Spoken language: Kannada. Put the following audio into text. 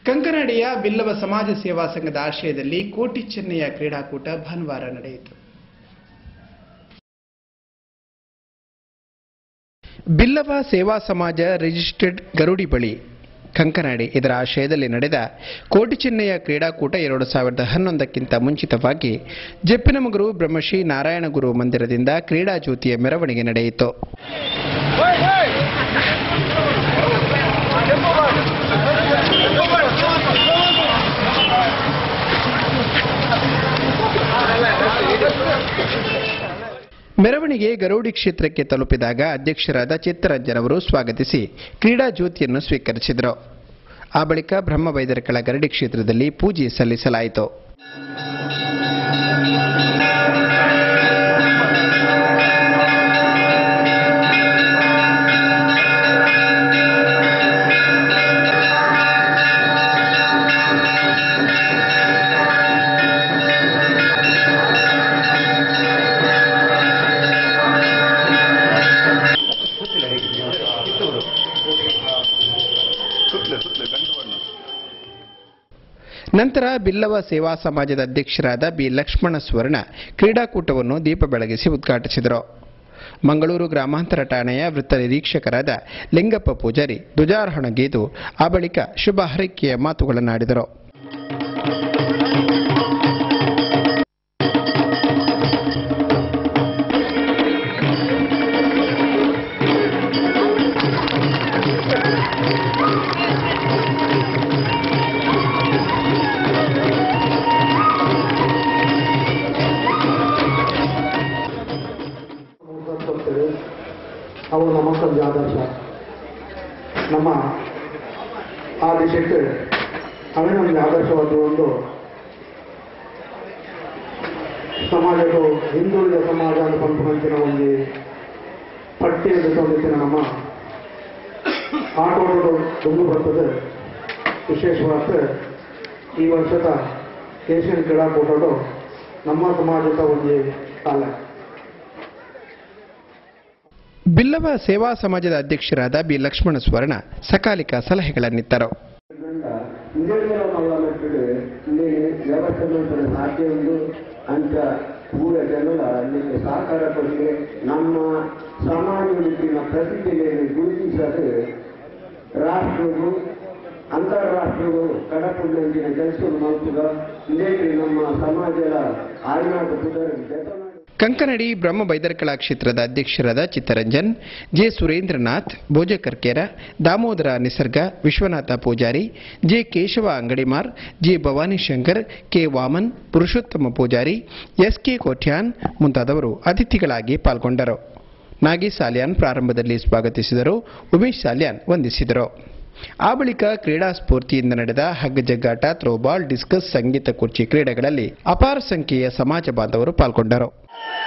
ಕಂಕನಾಡಿಯ ಬಿಲ್ಲವ ಸಮಾಜ ಸೇವಾ ಸಂಘದ ಆಶ್ರಯದಲ್ಲಿ ಕೋಟಿ ಚೆನ್ನಯ್ಯ ಕ್ರೀಡಾಕೂಟ ಭಾನುವಾರ ನಡೆಯಿತು ಬಿಲ್ಲವ ಸೇವಾ ಸಮಾಜ ರಿಜಿಸ್ಟರ್ಡ್ ಗರುಡಿ ಬಳಿ ಕಂಕನಾಡಿ ಇದರ ಆಶ್ರಯದಲ್ಲಿ ನಡೆದ ಕೋಟಿ ಚೆನ್ನಯ್ಯ ಕ್ರೀಡಾಕೂಟ ಎರಡು ಸಾವಿರದ ಹನ್ನೊಂದಕ್ಕಿಂತ ಮುಂಚಿತವಾಗಿ ಜಪ್ಪಿನಮಗರು ಬ್ರಹ್ಮಶ್ರೀ ನಾರಾಯಣಗುರು ಮಂದಿರದಿಂದ ಕ್ರೀಡಾ ಜ್ಯೋತಿಯ ಮೆರವಣಿಗೆ ನಡೆಯಿತು ಮೆರವಣಿಗೆ ಗರೌಡಿ ಕ್ಷೇತ್ರಕ್ಕೆ ತಲುಪಿದಾಗ ಅಧ್ಯಕ್ಷರಾದ ಚಿತ್ತರಂಜನ್ ಅವರು ಸ್ವಾಗತಿಸಿ ಕ್ರೀಡಾ ಜ್ಯೋತಿಯನ್ನು ಸ್ವೀಕರಿಸಿದರು ಆ ಬಳಿಕ ಬ್ರಹ್ಮ ಬೈದರಕಳ ಗರಡಿ ಕ್ಷೇತ್ರದಲ್ಲಿ ಪೂಜೆ ಸಲ್ಲಿಸಲಾಯಿತು ನಂತರ ಬಿಲ್ಲವ ಸೇವಾ ಸಮಾಜದ ಅಧ್ಯಕ್ಷರಾದ ಬಿ ಲಕ್ಷ್ಮಣ ಸ್ವರ್ಣ ಕ್ರೀಡಾಕೂಟವನ್ನು ದೀಪ ಬೆಳಗಿಸಿ ಉದ್ಘಾಟಿಸಿದರು ಮಂಗಳೂರು ಗ್ರಾಮಾಂತರ ಠಾಣೆಯ ವೃತ್ತ ನಿರೀಕ್ಷಕರಾದ ಲಿಂಗಪ್ಪ ಪೂಜಾರಿ ಧ್ವಜಾರೋಹಣಗೈದು ಆ ಬಳಿಕ ಶುಭ ಹಾರೈಕೆಯ ಮಾತುಗಳನ್ನಾಡಿದರು ಹೋಗ್ತೇವೆ ಅವು ನಮ್ಮ ಮಕ್ಕಳಿಗೆ ಆದರ್ಶ ನಮ್ಮ ಆ ದೇಶಕ್ಕೆ ಅವೇ ನಮಗೆ ಆದರ್ಶವಾದ ಒಂದು ಸಮಾಜದ ಹಿಂದುಳಿದ ಸಮಾಜ ಅಂತ ಪಂಪಂಚಿನ ಒಂದು ಪಟ್ಟಿಯಲ್ಲಿ ತಂದಿತ್ತಿನ ನಮ್ಮ ಆಟೋಟಗಳು ತುಂಬು ಬರ್ತದೆ ವಿಶೇಷವಾದ ಈ ವರ್ಷದ ಏಷ್ಯನ್ ಕ್ರೀಡಾಕೂಟಗಳು ನಮ್ಮ ಸಮಾಜದ ಒಂದು ಕಾಲ ಬಿಲ್ಲವ ಸೇವಾ ಸಮಾಜದ ಅಧ್ಯಕ್ಷರಾದ ಬಿ ಲಕ್ಷ್ಮಣ ಸ್ವರ್ಣ ಸಕಾಲಿಕ ಸಲಹೆಗಳನ್ನಿತ್ತರು ಇಂಡಿಯನ್ಗಳ ಮಲ್ಲಮಟ್ಟಿಗೆ ಇಲ್ಲಿ ವ್ಯವಸ್ಥೆ ಮಾಡ್ತಾರೆ ಸಾಧ್ಯ ಒಂದು ಅಂತ ಪೂರ ಜನರ ನಿಮಗೆ ಸಹಕಾರ ಕೊಡಿ ನಮ್ಮ ಸಮಾಜದಲ್ಲಿನ ಪ್ರತಿಭೆಯನ್ನು ಗುರುತಿಸಲು ರಾಷ್ಟ್ರವು ಅಂತಾರಾಷ್ಟ್ರವು ಕಡಪುಂಡಿನ ಕೆಲಸವನ್ನು ಮಾಡ್ತದ ಇದೇ ನಮ್ಮ ಸಮಾಜದ ಆಯ್ನಾಟ ಸುಧಾರಣೆ ಜೊತೆ ಕಂಕನಡಿ ಬ್ರಹ್ಮ ಬೈದರ್ಕಳ ಕ್ಷೇತ್ರದ ಅಧ್ಯಕ್ಷರಾದ Chittaranjan J Surendranath Bhoja Karkera Damodara Nisarga Vishwanatha Poojari J Keshava Angadimar J Bhavani Shankar K Vaman Purushottama Poojari S K Kotian ಮುಂತಾದವರು ಅತಿಥಿಗಳಾಗಿ ಪಾಲ್ಗೊಂಡರು ನಾಗಿ ಸಾಲ್ಯಾನ್ ಪ್ರಾರಂಭದಲ್ಲಿ ಸ್ವಾಗತಿಸಿದರು ಉಮೇಶ್ ಸಾಲ್ಯಾನ್ ವಂದಿಸಿದರು ಆ ಬಳಿಕ ಕ್ರೀಡಾ ಸ್ಫೂರ್ತಿಯಿಂದ ನಡೆದ ಹಗ್ಗಜಗ್ಗಾಟ ಥ್ರೋಬಾಲ್ ಡಿಸ್ಕಸ್ ಸಂಗೀತ ಕುರ್ಚಿ ಕ್ರೀಡೆಗಳಲ್ಲಿ ಅಪಾರ ಸಂಖ್ಯೆಯ ಸಮಾಜ ಬಾಂಧವರು ಪಾಲ್ಗೊಂಡರು